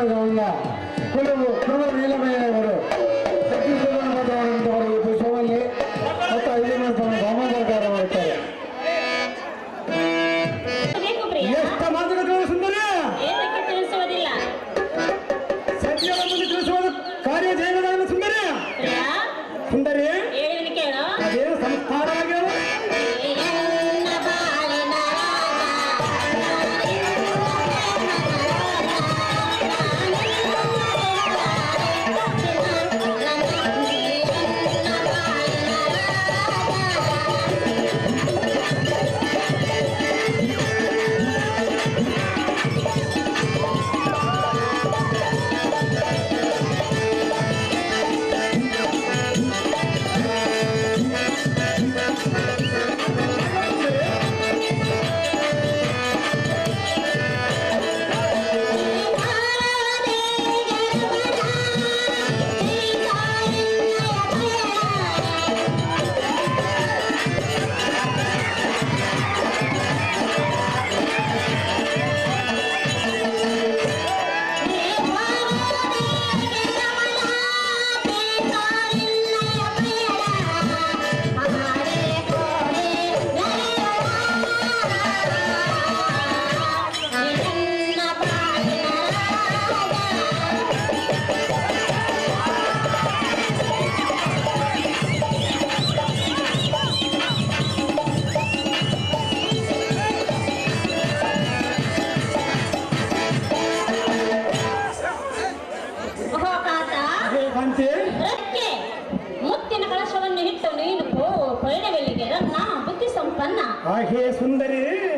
ಗೌಡ ಕುಲವು ಕುಲ ನೀಲಮಯ್ಯವರು ಛತ್ತೀಸ್ಗಢ ಮತವಾದಂತವರು ಈ ಪುಷ್ಪವಲ್ಲಿ ಮತ್ತು ಐದನೇ ಸ್ಥಾನ ದಾಮೋದರ ಮಾಡುತ್ತಾರೆ ಬೇಕು ಪ್ರಿಯ ಎಷ್ಟು ಮಾತುಕತೆ ಸುಂದರ ಏನಕ್ಕೆ ತಿಳಿಸುವುದಿಲ್ಲ ಸತ್ಯವನ್ನು ತಿಳಿಸುವುದು ಕಾರ್ಯ ಜಯಗದಾನ ಸುಂದರ ಪ್ರಿಯ ಸುಂದರಿ ಹೇಳಿದನು ಕೇಳು ಅದೇನು ಸಂಸ್ಕಾರ ಆಗ್ಯಾವ ಎನ್ನ ಬಾಳಿನ ಕಾಂತಿ ರಕ್ಕೆ ಮುತ್ತಿನ ಕಳಶವನ್ನು ಇಟ್ಟು ನೀನು ಪಯಣವೆಲ್ಲಿಗೆ ರತ್ನ ಬುದ್ಧಿ ಸಂಪನ್ನ ಆಹೇ ಸುಂದರಿ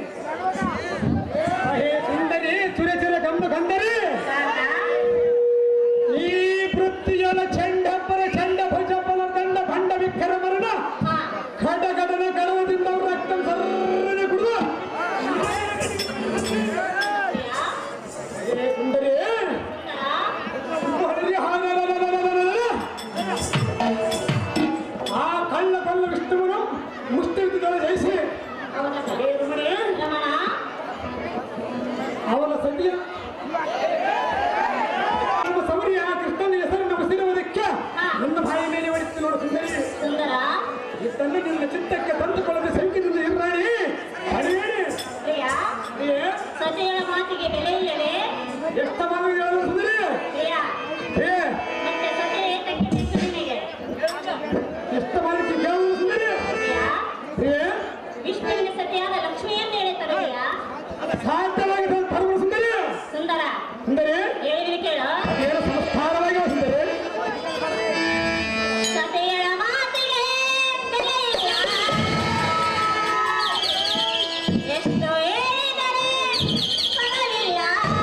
ಆಹೇ ಸುಂದರಿ ಚುರ ಚುರ ಗಂಡು ಕಂದರಿ ಈ ಪೃಥ್ವಿಯಲ ಚಂಡಪ್ಪರ ಚಂಡ ಭುಜಪ್ಪನ ದಂಡ ಭಂಡ ವಿಖರ ಮರಣ ಹಾ ಖಡಗಡನ ಗರ್ವದಿಂದ ಅವ್ರ ರಕ್ತ ಸರ್ರನೆ ಕುಡಿದು ಏ ಸುಂದರಿ ಸುಂದರಿ ಹಾಗಲಲಲಲಲಲ. ಆ ಕಳ್ಳ ಕಳ್ಳ ವಿಷ್ಣುವನು ಮುಷ್ಟಿಯುದ್ಧದಲ್ಲಿ ಜಯಿಸಿ ಏ ರಮಣೆ, ರಮಣ ಅವನ ಸತಿಯ ನಮ್ಮ ಸವರಿಯ ಕೃಷ್ಣನ ಹೆಸರನ್ನು ಉಸಿರುವುದಕ್ಕೆ ನನ್ನ ಬಾಯಿ ಮೇಲೆ ಹೊಡಿತು ನೋಡು ಸುಂದರಿ ಸುಂದರ ಇದನ್ನು ನಿನ್ನ ಚಿತ್ತಕ್ಕೆ ತಂದುಕೊಳ್ಳದೆ ಸಂಕಿದಿಂದ ಇರ್ರಾಣಿ ಅಡಿಯೇಣಿ ಪ್ರಿಯ ಏ ಸತಿಗಳ ಮಾತಿಗೆ ಬೆಲೆ ಇಲ್ಲವೇ ಎಷ್ಟ ಬಾವಿ ಹೇಳು ಸುಂದರಿ ಪ್ರಿಯ ಏ ಮತ್ತೆ ಸತಿ ಏತಕ್ಕೆ ಬೇಕು ನಿನಗೆ ಎಷ್ಟ ಬಾಲಕಿ ಕೇಳು ಸುಂದರಿ ಪ್ರಿಯ ಏ ವಿಷ್ಣುವಿನ ಸತಿಯಾದ ಲಕ್ಷ್ಮಿಯನ್ನು ಹೇಳುತ್ತಾರೆಯ ಸಾಧ್ಯವಾಗಿ ಪರಮ ಸುಂದರಿ ಸುಂದರ ಸುಂದರಿ ಹೇಳಿದ್ರೆ ಕೇಳು ಏನು ಸಂಸ್ಕಾರವಾಗಿ ಸುಂದರಿ ಸತಿಯಳ ಮಾತಿಗೆ ಬೆಲೆ ಇಲ್ಲ ಎಷ್ಟು ಹೇಳಿದರೆ ಫಲವಿಲ್ಲ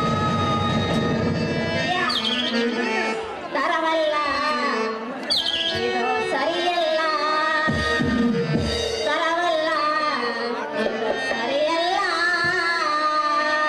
ಪ್ರಿಯ, ತರವಲ್ಲ ಇದು ಸರಿಯಲ್ಲ ತರವಲ್ಲ ಇದು ಸರಿಯಲ್ಲ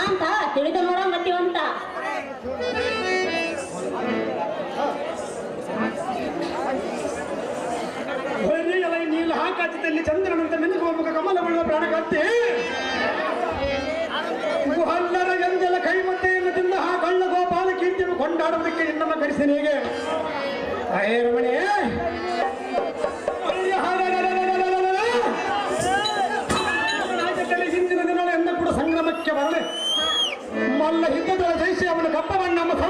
ಅಂತ ತಿಳಿದು ನೋಡ ಮತ್ತಿವಂತ ಹೊಯ್ಯಲ ನೀಲ ಆಕಾಶದಲ್ಲಿ ಚಂದ್ರನಂತ ಮಿನುಗುವ ಮುಖ ಕಮಲವುಳ್ಳ ಪ್ರಾಣ ಕತ್ತಿ ಗುಹಲ್ಲರ ಎಂಜಲ ಕೈಮತ್ತೆಯನ್ನು ತಿಂದ ಆ ಕಳ್ಳ ಗೋಪಾಲ ಕೀರ್ತಿಯನ್ನು ಕೊಂಡಾಡುವುದಕ್ಕೆ ನಿನ್ನಮ್ಮ ಕರೆಸಿನಿಗೆ ಅಯ್ಯ ರಮಣಿ ರಾಜ್ಯದಲ್ಲಿ ಹಿಂದಿನ ದಿನಗಳು ಎಂದ ಕೂಡ ಸಂಗ್ರಾಮಕ್ಕೆ ಬರಲಿ ಮಲ್ಲ ಯುದ್ಧದ ಜಯಿಸಿ ಅವನ ಕಪ್ಪವನ್ನ ನಮ್ಮ